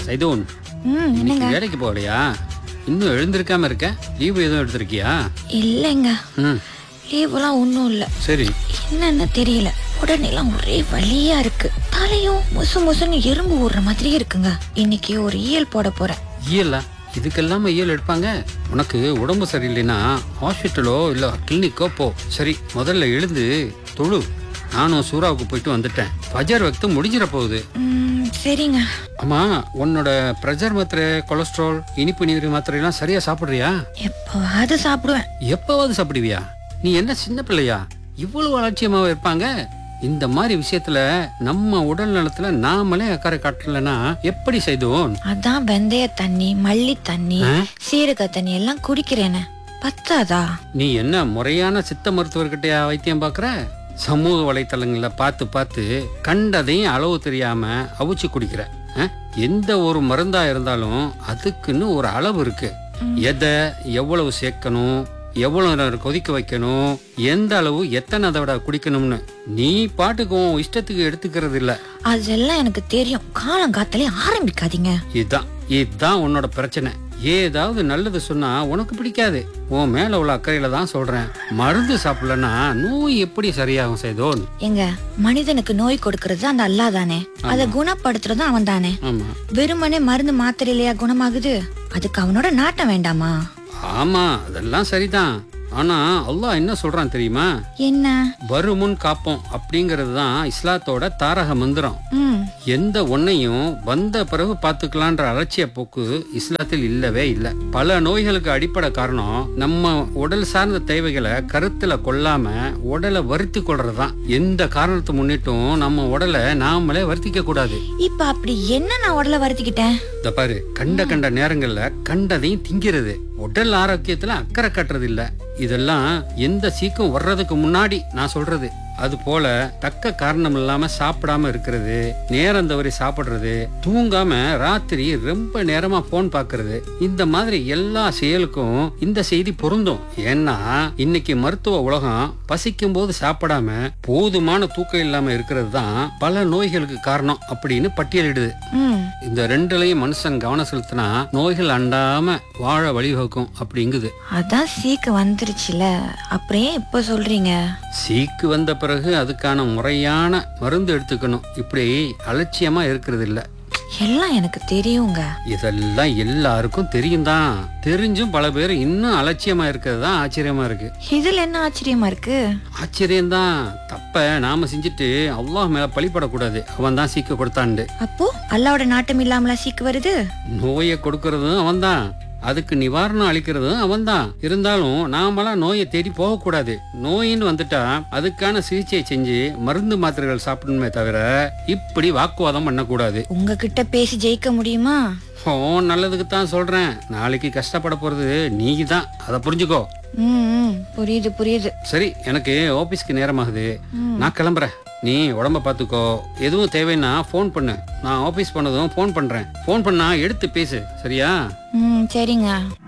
சைதோன் ம் இன்னைக்கு என்னங்க வேலைக்கு போகலையா இன்னும் எழுந்திருக்காம இருக்க லீவு எதுவும் எடுத்திருக்கியா இல்லைங்க ம் லீவெல்லாம் ஒன்றும் இல்லை சரி என்னன்னு தெரியல உடனேலாம் ஒரே வலியா இருக்கு தலையும் முசு முசுன்னு எறும்பு ஊடுற மாதிரி இருக்குங்க இன்னைக்கு ஒரு ஈயல் போட போறேன் ஈயலா இதுக்கெல்லாம ஈயல் எடுப்பாங்க உனக்கு உடம்பு சரியில்லைன்னா ஹாஸ்பிட்டலோ இல்ல கிளினிக்கோ போ சரி முதல்ல எழுந்து தொழு நானும் சூறாவுக்கு போயிட்டு வந்துட்டேன் பஜார் வக்து முடிஞ்சிட போகுது ம், சரிங்க ஆமா உன்னோட பிரஷர் மாத்திரை கொலஸ்ட்ரால் இனிப்பு நீர் மாத்திரை எல்லாம் சரியா சாப்பிடுறியா எப்போவாது சாப்பிடுவேன் எப்பவாவது சாப்பிடுவியா நீ என்ன சின்ன பிள்ளையா இவ்வளவு அலட்சியமாவா இருப்பாங்க இந்த மாதிரி விஷயத்துல நம்ம உடல் நலத்துல நாமளே அக்கறை காட்டலன்னா எப்படி செய்தோம் அதான் வெந்தய தண்ணி மல்லி தண்ணி ஆ? சீரக தண்ணி எல்லாம் குடிக்கிறேனே பத்தாதா நீ என்ன முறையான சித்த மருத்துவர்கிட்டயா வைத்தியம் பார்க்கற சமூக வலைத்தளங்கள்ல பார்த்து பார்த்து கண்டதையும் அளவு தெரியாம அவிச்சு குடிக்கிற அஹ்? எந்த ஒரு மருந்தா இருந்தாலும் அதுக்குன்னு ஒரு அளவு இருக்கு எதை எவ்வளவு சேர்க்கணும் எவ்வளவு நேரம் கொதிக்க வைக்கணும் எந்த அளவு எத்தனை தடவை குடிக்கணும்னு நீ பாட்டுக்கு உன் இஷ்டத்துக்கு எடுத்துக்கிறது இல்ல அதெல்லாம் எனக்கு தெரியும் காலங்காத்தாலே ஆரம்பிக்காதீங்க இதுதான் இதுதான் உன்னோட பிரச்சனை ஏதாவது நல்லது சொன்னா உனக்கு பிடிக்காது உன் மேல உள்ள அக்கறையில தான் சொல்றேன் மருந்து சாப்பிடலன்னா நோய் எப்படி சரியாகும் செய்தோன் எங்க மனிதனுக்கு நோய் கொடுக்கறது அந்த அல்லா தானே அதை குணப்படுத்துறது அவன் தானே ஆமா வெறுமனே மருந்து மாத்திரையிலையா குணமாகுது அதுக்கு அவனோட நாட்டம் வேண்டாமா ஆமா அதெல்லாம் சரிதான் ஆனா அல்லாஹ் என்ன சொல்றான் தெரியுமா என்ன வருமுன் காப்போம் அப்படிங்கிறது தான் இஸ்லாத்தோட தாரக மந்திரம் ம் எந்த ஒன்னையும் வந்த பிறகு பார்த்துக்கலான்ற அலட்சிய போக்கு இஸ்லாத்தில் இல்லவே இல்லை பல நோய்களுக்கு அடிப்படை காரணம் நம்ம உடல் சார்ந்த தேவைகளை கருத்துல கொள்ளாம உடலை வருத்தி கொள்றதுதான் எந்த காரணத்தை முன்னிட்டும் நம்ம உடலை நாமளே வருத்திக்க கூடாது இப்ப அப்படி என்ன நான் உடல வருத்திக்கிட்டேன் இந்த பாரு கண்ட கண்ட நேரங்கள்ல கண்டதையும் திங்கிறது உடல் ஆரோக்கியத்துல அக்கறை காட்டுறது இல்ல இதெல்லாம் எந்த சீக்கும் வர்றதுக்கு முன்னாடி நான் சொல்றது அது போல தக்க காரணம் இல்லாம சாப்பிடாம இருக்கிறது நேரம் தவறி சாப்பிடுறது தூங்காம ராத்திரி ரொம்ப நேரமா போன் பாக்குறது இந்த மாதிரி எல்லா செயலுக்கும் இந்த செய்தி பொருந்தும் ஏன்னா இன்னைக்கு மருத்துவ உலகம் பசிக்கும் போது சாப்பிடாம போதுமான தூக்கம் இல்லாம இருக்கிறது தான் பல நோய்களுக்கு காரணம் அப்படின்னு பட்டியலிடுது ம் இந்த ரெண்டுலயும் மனுஷன் கவனம் செலுத்தினா நோய்கள் அண்டாம வாழ வழிவகுக்கும் அப்படிங்குது அதான் சீக்கு வந்துருச்சுல அப்படியே இப்ப சொல்றீங்க சீக்கு வந்த பிறகு அதுக்கான முறையான மருந்து எடுத்துக்கணும் இப்படி அலட்சியமா இருக்கிறது இல்ல எல்லாம் எனக்கு தெரியுங்க இதெல்லாம் எல்லாருக்கும் தெரியும் தான் தெரிஞ்சும் பல பேர் இன்னும் அலட்சியமா இருக்கிறது தான் ஆச்சரியமா இருக்கு இதுல என்ன ஆச்சரியமா இருக்கு ஆச்சரியம்தான் தப்ப நாம செஞ்சுட்டு அல்லாஹ் மேல பழிப்படக்கூடாது அவன் தான் சீக்க கொடுத்தாண்டு அப்போ அல்லாவோட நாட்டம் இல்லாமலா சீக்கு வருது நோயை கொடுக்கறதும் அவன்தான் அதுக்கு நிவாரணம் அளிக்கிறதும் அவன்தான் இருந்தாலும் நாமெல்லாம் நோயை தேடி போகக்கூடாது நோயின்னு வந்துட்டா அதுக்கான சிகிச்சை செஞ்சு மருந்து மாத்திரைகள் சாப்பிடணுமே தவிர இப்படி வாக்குவாதம் பண்ணக்கூடாது உங்ககிட்ட பேசி ஜெயிக்க முடியுமா ஓ நல்லதுக்கு தான் சொல்றேன் நாளைக்கு கஷ்டப்பட போறது நீ தான் அதை புரிஞ்சுக்கோ ம் ம், புரியுது புரியுது சரி எனக்கு ஆபீஸ்க்கு நேரமாகுது நான் கிளம்புறேன் நீ உடம்ப பார்த்துக்கோ எதுவும் தேவைன்னா ஃபோன் பண்ணு நான் ஆபீஸ் பண்ணதும் ஃபோன் பண்றேன் ஃபோன் பண்ணா எடுத்து பேசு சரியா ம் சரிங்க